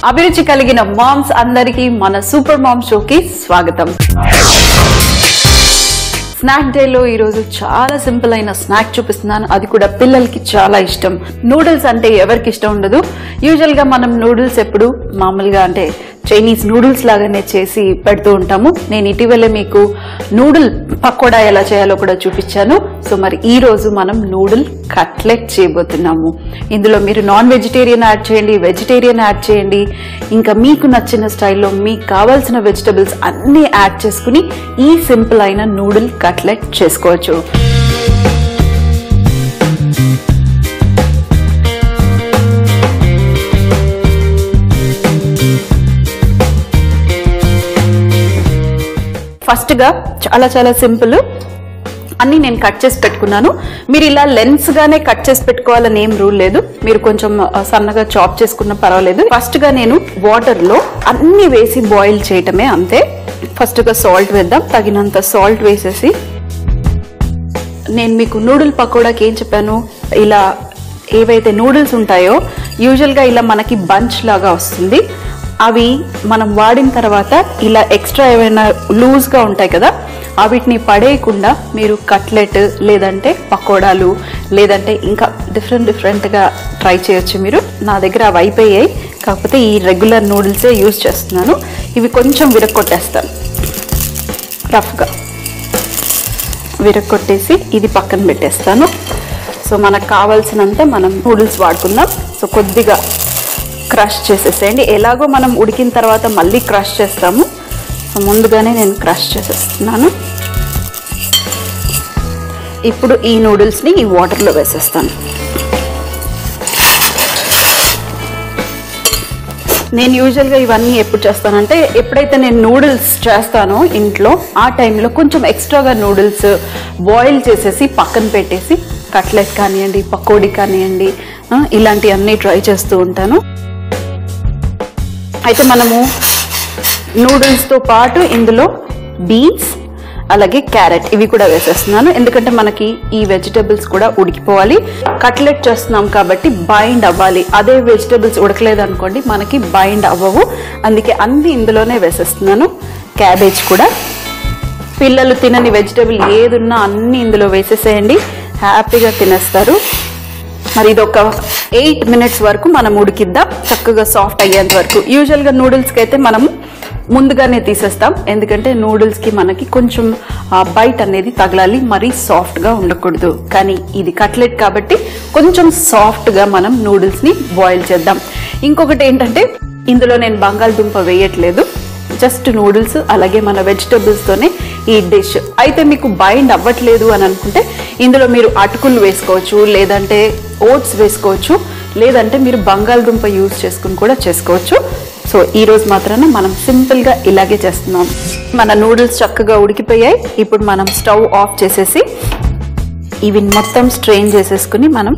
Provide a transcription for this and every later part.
అభిరుచి కలిగిన మామ్స్ అందరికీ మన సూపర్ మామ్ షోకి స్వాగతం స్నాక్ డేలో ఈరోజు చాలా సింపుల్ అయిన స్నాక్ చూపిస్తున్నాను అది కూడా పిల్లలకి చాలా ఇష్టం నూడిల్స్ అంటే ఎవరికి ఇష్టం ఉండదు యూజువల్ గా మనం నూడిల్స్ ఎప్పుడు మామూలుగా అంటే చైనీస్ నూడిల్స్ లాగానే చేసి పెడుతూ ఉంటాము నేను ఇటీవలే మీకు నూడిల్ పకోడా ఎలా చేయాలో కూడా చూపించాను సో మరి ఈ రోజు మనం నూడిల్ కట్లెట్ చేయబోతున్నాము ఇందులో మీరు నాన్ వెజిటేరియన్ యాడ్ చేయండి వెజిటేరియన్ యాడ్ చేయండి ఇంకా మీకు నచ్చిన స్టైల్లో మీకు కావాల్సిన వెజిటబుల్స్ అన్నీ యాడ్ చేసుకుని ఈ సింపుల్ అయిన నూడిల్ కట్లెట్ చేసుకోవచ్చు ఫస్ట్ గా చాలా చాలా సింపుల్ అన్ని నేను కట్ చేసి పెట్టుకున్నాను మీరు ఇలా లెన్స్ గానే కట్ చేసి పెట్టుకోవాలని ఏం రూల్ లేదు మీరు కొంచెం ఆ, సన్నగా చాప్ చేసుకున్నా పర్వాలేదు ఫస్ట్ గా నేను వాటర్ లో అన్ని వేసి బాయిల్ చేయటమే అంతే ఫస్ట్ గా సాల్ట్ వేద్దాం తగినంత సాల్ట్ వేసేసి నేను మీకు నూడిల్ పకోడాకి ఏం చెప్పాను ఇలా ఏవైతే నూడిల్స్ ఉంటాయో యూజువల్ గా ఇలా మనకి బంచ్ లాగా వస్తుంది అవి మనం వాడిన తర్వాత ఇలా ఎక్స్ట్రా ఏమైనా లూజ్ గా ఉంటాయి కదా వీటిని పడేయకుండా మీరు కట్లెట్ లేదంటే పకోడాలు లేదంటే ఇంకా డిఫరెంట్ డిఫరెంట్ గా ట్రై చేయొచ్చు మీరు నా దగ్గర అవి అయిపోయాయి కాకపోతే ఈ రెగ్యులర్ నూడిల్సే యూజ్ చేస్తున్నాను ఇవి కొంచెం విరక్కొట్టేస్తాను రఫ్గా విరగొట్టేసి ఇది పక్కన పెట్టేస్తాను సో మనకు కావాల్సినంత మనం నూడిల్స్ వాడుకుందాం సో కొద్దిగా క్రష్ చేసేసేయండి ఎలాగో మనం ఉడికిన తర్వాత మళ్ళీ క్రష్ చేస్తాము సో ముందుగానే నేను క్రష్ చేసేస్తున్నాను ఇప్పుడు ఈ నూడిల్స్ని ఈ వాటర్లో వేసేస్తాను నేను యూజువల్గా ఇవన్నీ ఎప్పుడు చేస్తానంటే ఎప్పుడైతే నేను నూడిల్స్ చేస్తానో ఇంట్లో ఆ టైంలో కొంచెం ఎక్స్ట్రాగా నూడిల్స్ బాయిల్ చేసేసి పక్కన పెట్టేసి కట్లెట్ కానివ్వండి పకోడీ కానివ్వండి ఆ, ఇలాంటివన్నీ ట్రై చేస్తూ ఉంటాను అయితే మనము నూడిల్స్తో పాటు ఇందులో బీన్స్ అలాగే క్యారెట్ ఇవి కూడా వేసేస్తున్నాను ఎందుకంటే మనకి ఈ వెజిటబుల్స్ కూడా ఉడికిపోవాలి కట్లెట్ చేస్తున్నాం కాబట్టి బైండ్ అవ్వాలి అదే వెజిటబుల్స్ ఉడకలేదు అనుకోండి మనకి బైండ్ అవ్వవు అందుకే అన్ని ఇందులోనే వేసేస్తున్నాను క్యాబేజ్ కూడా పిల్లలు తినని వెజిటబుల్ ఏదున్నా అన్ని ఇందులో వేసేసేయండి హ్యాపీగా తినేస్తారు మరి ఇది ఒక ఎయిట్ మినిట్స్ వరకు మనం ఉడికిద్దాం చక్కగా సాఫ్ట్ అయ్యేంత వరకు యూజువల్గా నూడిల్స్కి అయితే మనం ముందుగానే తీసేస్తాం ఎందుకంటే నూడిల్స్కి మనకి కొంచెం బైట్ అనేది తగలాలి మరీ సాఫ్ట్గా ఉండకూడదు కానీ ఇది కట్లెట్ కాబట్టి కొంచెం సాఫ్ట్గా మనం నూడిల్స్ని బాయిల్ చేద్దాం ఇంకొకటి ఏంటంటే ఇందులో నేను బంగాళదుంప వేయట్లేదు జస్ట్ నూడిల్స్ అలాగే మన వెజిటబుల్స్ తోనే ఈ డిష్ అయితే మీకు బైండ్ అవ్వట్లేదు అని అనుకుంటే ఇందులో మీరు అటుకులు వేసుకోవచ్చు లేదంటే ఓట్స్ వేసుకోవచ్చు లేదంటే మీరు బంగాళదుంప యూజ్ చేసుకుని కూడా చేసుకోవచ్చు సో ఈ రోజు మాత్రాన మనం సింపుల్ గా ఇలాగే చేస్తున్నాం మన నూడిల్స్ చక్కగా ఉడికిపోయాయి ఇప్పుడు మనం స్టవ్ ఆఫ్ చేసేసి ఇవి మొత్తం స్ట్రెయిన్ చేసేసుకుని మనం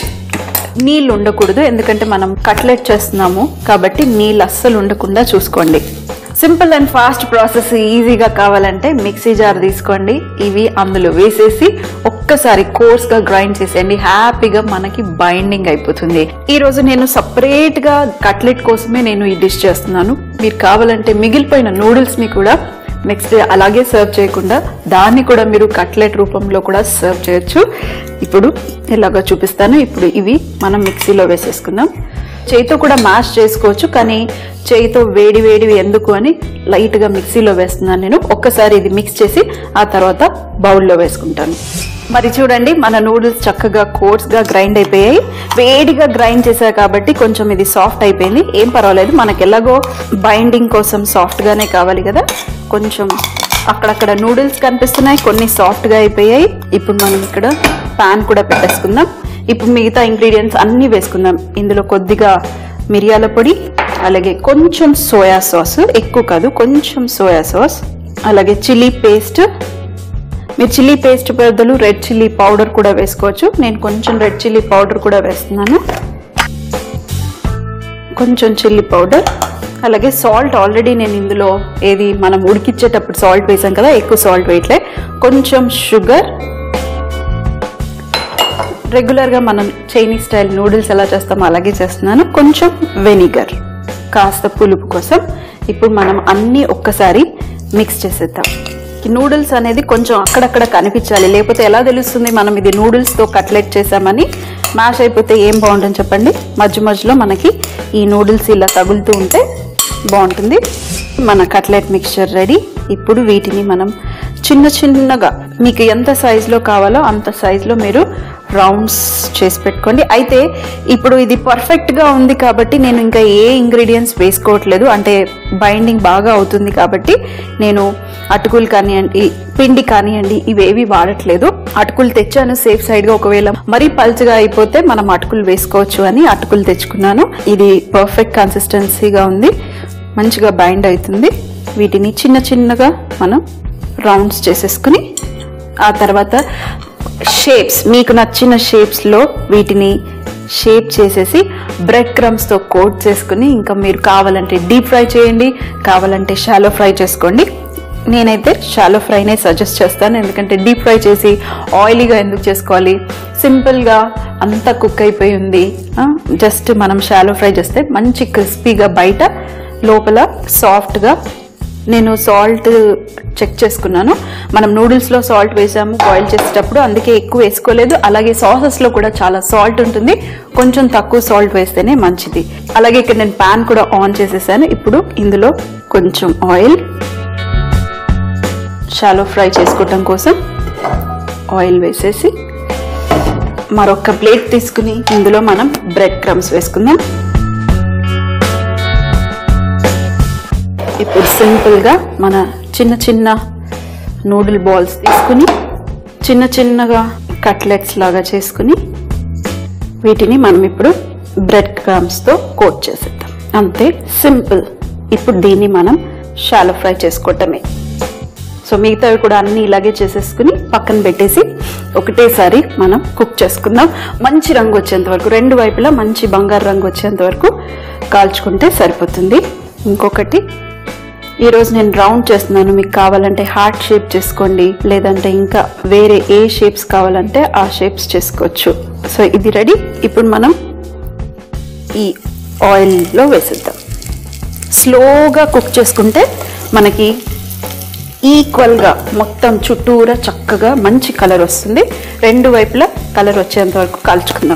నీళ్ళు ఉండకూడదు ఎందుకంటే మనం కట్లెట్ చేస్తున్నాము కాబట్టి నీళ్ళు అస్సలు ఉండకుండా చూసుకోండి సింపుల్ అండ్ ఫాస్ట్ ప్రాసెస్ ఈజీగా కావాలంటే మిక్సీ జార్ తీసుకోండి ఇవి అందులో వేసేసి ఒక్కసారి కోర్స్ గా గ్రైండ్ చేసేయండి హ్యాపీగా మనకి బైండింగ్ అయిపోతుంది ఈ రోజు నేను సపరేట్ గా కట్లెట్ కోసమే నేను ఈ డిష్ చేస్తున్నాను మీరు కావాలంటే మిగిలిపోయిన నూడిల్స్ ని కూడా నెక్స్ట్ డే అలాగే సర్వ్ చేయకుండా దాన్ని కూడా మీరు కట్లెట్ రూపంలో కూడా సర్వ్ చేయొచ్చు ఇప్పుడు ఇలాగా చూపిస్తాను ఇప్పుడు ఇవి మనం మిక్సీలో వేసేసుకుందాం చేయితో కూడా మ్యాష్ చేసుకోవచ్చు కానీ చేయితో వేడి వేడివి ఎందుకు అని లైట్ గా మిక్సీలో వేస్తున్నాను నేను ఒక్కసారి ఇది మిక్స్ చేసి ఆ తర్వాత బౌల్లో వేసుకుంటాను మరి చూడండి మన నూడిల్స్ చక్కగా కోర్స్ గా గ్రైండ్ అయిపోయాయి వేడిగా గ్రైండ్ చేశారు కాబట్టి కొంచెం ఇది సాఫ్ట్ అయిపోయింది ఏం పర్వాలేదు మనకి ఎలాగో బైండింగ్ కోసం సాఫ్ట్ గానే కావాలి కదా కొంచెం అక్కడక్కడ నూడిల్స్ కనిపిస్తున్నాయి కొన్ని సాఫ్ట్ గా అయిపోయాయి ఇప్పుడు మనం ఇక్కడ పాన్ కూడా పెట్టేసుకుందాం ఇప్పుడు మిగతా ఇంగ్రీడియంట్స్ అన్ని వేసుకుందాం ఇందులో కొద్దిగా మిరియాల పొడి అలాగే కొంచెం సోయా సాస్ ఎక్కువ కాదు కొంచెం సోయా సాస్ అలాగే చిల్లీ పేస్ట్ మీరు చిల్లీ పేస్ట్ బదులు రెడ్ చిల్లీ పౌడర్ కూడా వేసుకోవచ్చు నేను కొంచెం రెడ్ చిల్లీ పౌడర్ కూడా వేస్తున్నాను కొంచెం చిల్లీ పౌడర్ అలాగే సాల్ట్ ఆల్రెడీ నేను ఇందులో ఏది మనం ఉడికిచ్చేటప్పుడు సాల్ట్ వేసాం కదా ఎక్కువ సాల్ట్ వేయట్లే కొంచెం షుగర్ రెగ్యులర్గా మనం చైనీస్ స్టైల్ నూడిల్స్ ఎలా చేస్తామో అలాగే చేస్తున్నాను కొంచెం వెనిగర్ కాస్త పులుపు కోసం ఇప్పుడు మనం అన్ని ఒక్కసారి మిక్స్ చేసేద్దాం ఈ నూడిల్స్ అనేది కొంచెం అక్కడక్కడ కనిపించాలి లేకపోతే ఎలా తెలుస్తుంది మనం ఇది నూడిల్స్ తో కట్లెట్ చేసామని మ్యాష్ అయిపోతే ఏం బాగుంటుంది చెప్పండి మధ్య మధ్యలో మనకి ఈ నూడిల్స్ ఇలా తగులుతూ ఉంటే బాగుంటుంది మన కట్లెట్ మిక్చర్ రెడీ ఇప్పుడు వీటిని మనం చిన్న చిన్నగా మీకు ఎంత సైజులో కావాలో అంత సైజులో మీరు రౌండ్స్ చేసి పెట్టుకోండి అయితే ఇప్పుడు ఇది పర్ఫెక్ట్ గా ఉంది కాబట్టి నేను ఇంకా ఏ ఇంగ్రీడియంట్స్ వేసుకోవట్లేదు అంటే బైండింగ్ బాగా అవుతుంది కాబట్టి నేను అటుకులు కానివ్వండి పిండి కానివ్వండి ఇవేవి వాడట్లేదు అటుకులు తెచ్చాను సేఫ్ సైడ్ గా ఒకవేళ మరీ పల్చగా అయిపోతే మనం అటుకులు వేసుకోవచ్చు అని అటుకులు తెచ్చుకున్నాను ఇది పర్ఫెక్ట్ కన్సిస్టెన్సీగా ఉంది మంచిగా బైండ్ అవుతుంది వీటిని చిన్న చిన్నగా మనం రౌండ్స్ చేసేసుకుని ఆ తర్వాత షేప్స్ మీకు నచ్చిన షేప్స్లో వీటిని షేప్ చేసేసి బ్రెడ్ క్రమ్స్తో కోట్ చేసుకుని ఇంకా మీరు కావాలంటే డీప్ ఫ్రై చేయండి కావాలంటే షాలో ఫ్రై చేసుకోండి నేనైతే షాలో ఫ్రైనే సజెస్ట్ చేస్తాను ఎందుకంటే డీప్ ఫ్రై చేసి ఆయిలీగా ఎందుకు చేసుకోవాలి సింపుల్గా అంతా కుక్ అయిపోయి ఉంది జస్ట్ మనం షాలో ఫ్రై చేస్తే మంచి క్రిస్పీగా బయట లోపల సాఫ్ట్గా నేను సాల్ట్ చెక్ చేసుకున్నాను మనం నూడిల్స్లో సాల్ట్ వేసాము బాయిల్ చేసేటప్పుడు అందుకే ఎక్కువ వేసుకోలేదు అలాగే సాసెస్లో కూడా చాలా సాల్ట్ ఉంటుంది కొంచెం తక్కువ సాల్ట్ వేస్తేనే మంచిది అలాగే ఇక్కడ నేను ప్యాన్ కూడా ఆన్ చేసేసాను ఇప్పుడు ఇందులో కొంచెం ఆయిల్ షాలో ఫ్రై చేసుకోవటం కోసం ఆయిల్ వేసేసి మరొక ప్లేట్ తీసుకుని ఇందులో మనం బ్రెడ్ క్రమ్స్ వేసుకుందాం ఇప్పుడు సింపుల్గా మన చిన్న చిన్న నూడిల్ బాల్స్ తీసుకుని చిన్న చిన్నగా కట్లెట్స్ లాగా చేసుకుని వీటిని మనం ఇప్పుడు బ్రెడ్ క్రమ్స్తో కోట్ చేసేద్దాం అంతే సింపుల్ ఇప్పుడు దీన్ని మనం షాలో ఫ్రై చేసుకోవటమే సో మిగతావి కూడా అన్ని ఇలాగే చేసేసుకుని పక్కన పెట్టేసి ఒకటేసారి మనం కుక్ చేసుకుందాం మంచి రంగు వచ్చేంత వరకు రెండు వైపులా మంచి బంగారు రంగు వచ్చేంత వరకు కాల్చుకుంటే సరిపోతుంది ఇంకొకటి ఈరోజు నేను రౌండ్ చేస్తున్నాను మీకు కావాలంటే హార్ట్ షేప్ చేసుకోండి లేదంటే ఇంకా వేరే ఏ షేప్స్ కావాలంటే ఆ షేప్స్ చేసుకోవచ్చు సో ఇది రెడీ ఇప్పుడు మనం ఈ ఆయిల్లో వేసేద్దాం స్లోగా కుక్ చేసుకుంటే మనకి ఈక్వల్గా మొత్తం చుట్టూరా చక్కగా మంచి కలర్ వస్తుంది రెండు వైపులా కలర్ వచ్చేంత వరకు కాల్చుకుందాం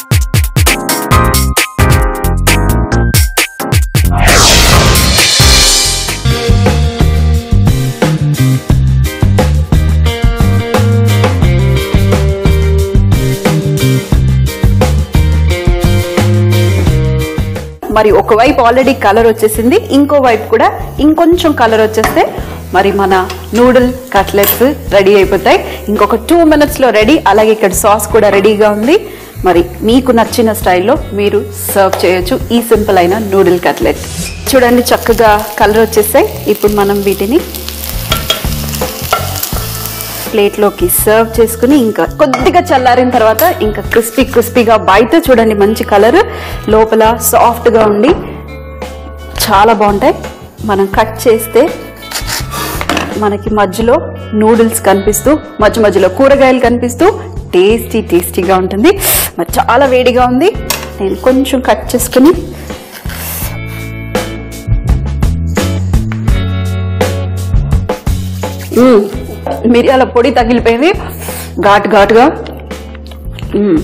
మరి ఒకవైపు ఆల్రెడీ కలర్ వచ్చేసింది ఇంకో వైపు కూడా ఇంకొంచెం కలర్ వచ్చేస్తే మరి మన నూడిల్ కట్లెట్స్ రెడీ అయిపోతాయి ఇంకొక టూ మినిట్స్లో రెడీ అలాగే ఇక్కడ సాస్ కూడా రెడీగా ఉంది మరి మీకు నచ్చిన స్టైల్లో మీరు సర్వ్ చేయొచ్చు ఈ సింపుల్ అయిన నూడిల్ కట్లెట్ చూడండి చక్కగా కలర్ వచ్చేసాయి ఇప్పుడు మనం వీటిని ప్లేట్లోకి సర్వ్ చేసుకుని ఇంకా కొద్దిగా చల్లారిన తర్వాత ఇంకా క్రిస్పీ క్రిస్పీగా బయట చూడండి మంచి కలర్ లోపల సాఫ్ట్గా ఉండి చాలా బాగుంటాయి మనం కట్ చేస్తే మనకి మధ్యలో నూడిల్స్ కనిపిస్తూ మధ్య మధ్యలో కూరగాయలు కనిపిస్తూ టేస్టీ టేస్టీగా ఉంటుంది మరి చాలా వేడిగా ఉంది నేను కొంచెం కట్ చేసుకుని మ్మ్. మిరియాల పొడి తగిలిపోయింది ఘాటు ఘాటుగా మ్మ్.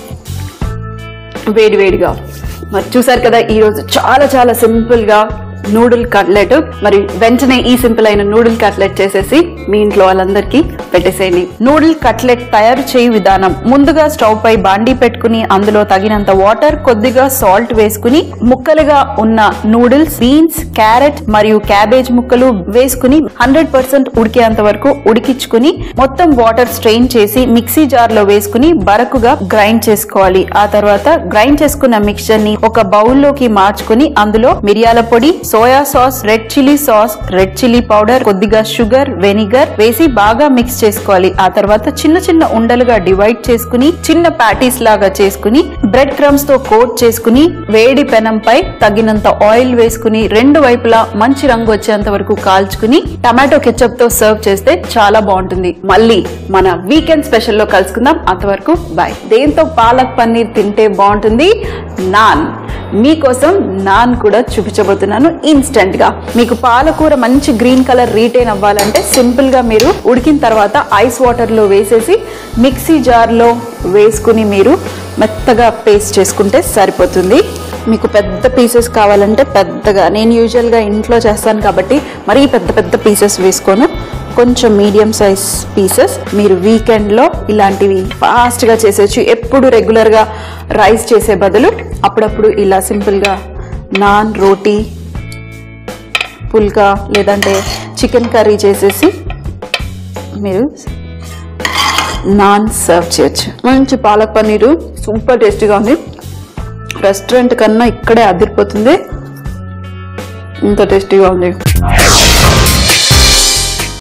వేడి వేడిగా మరి చూసారు కదా ఈ రోజు చాలా చాలా సింపుల్ గా నూడిల్ కట్లెట్ మరి వెంటనే ఈ సింపుల్ అయిన నూడిల్ కట్లెట్ చేసేసి మీ ఇంట్లో వాళ్ళందరికీ పెట్టేసేయండి నూడిల్ కట్లెట్ తయారు చేయు విధానం ముందుగా స్టవ్ పై బాండీ పెట్టుకుని అందులో తగినంత వాటర్ కొద్దిగా సాల్ట్ వేసుకుని ముక్కలుగా ఉన్న నూడిల్స్ బీన్స్ క్యారెట్ మరియు క్యాబేజ్ ముక్కలు వేసుకుని హండ్రెడ్ పర్సెంట్ ఉడికేంత వరకు ఉడికించుకుని మొత్తం వాటర్ స్ట్రెయిన్ చేసి మిక్సీ జార్ లో వేసుకుని బరకుగా గ్రైండ్ చేసుకోవాలి ఆ తర్వాత గ్రైండ్ చేసుకున్న మిక్చర్ ని ఒక బౌల్ లోకి మార్చుకుని అందులో మిరియాల పొడి soya sauce red chilli sauce red chilli powder కొద్దిగా షుగర్ వెనిగర్ వేసి బాగా మిక్స్ చేసుకోవాలి ఆ తర్వాత చిన్న చిన్న ఉండలుగా డివైడ్ చేసుకుని చిన్న ప్యాటీస్ లాగా చేసుకుని బ్రెడ్ క్రమ్స్ తో కోట్ చేసుకుని వేడి పెనంపై తగినంత ఆయిల్ వేసుకుని రెండు వైపులా మంచి రంగు వచ్చేంత వరకు కాల్చుకుని టమాటో కెచప్ తో సర్వ్ చేస్తే చాలా బాగుంటుంది మళ్ళీ మన వీకెండ్ స్పెషల్ లో కలుసుకుందాం అంతవరకు బాయ్ దేంతో పాలక్ పన్నీర్ తింటే బాగుంటుంది నాన్ మీకోసం నాన్ కూడా చూపించబోతున్నాను ఇన్స్టెంట్ గా మీకు పాలకూర మంచి గ్రీన్ కలర్ రీటైన్ అవ్వాలంటే సింపుల్ గా మీరు ఉడికిన తర్వాత ఐస్ వాటర్ లో వేసేసి మిక్సీ జార్ లో వేసుకుని మీరు మెత్తగా పేస్ట్ చేసుకుంటే సరిపోతుంది మీకు పెద్ద పీసెస్ కావాలంటే పెద్దగా నేను యూజువల్గా ఇంట్లో చేస్తాను కాబట్టి మరీ పెద్ద పెద్ద పీసెస్ వేసుకోను కొంచెం మీడియం సైజ్ పీసెస్ మీరు వీకెండ్లో ఇలాంటివి ఫాస్ట్గా చేసేయచ్చు ఎప్పుడు రెగ్యులర్గా రైస్ చేసే బదులు అప్పుడప్పుడు ఇలా సింపుల్గా నాన్ రోటీ పుల్కా లేదంటే చికెన్ కర్రీ చేసేసి మీరు నాన్ సర్వ్ చేయొచ్చు మంచి పాలక్ పన్నీరు సూపర్ టేస్టీగా ఉంది రెస్టారెంట్ కన్నా ఇక్కడే అదిరిపోతుంది ఇంత టేస్టీగా ఉంది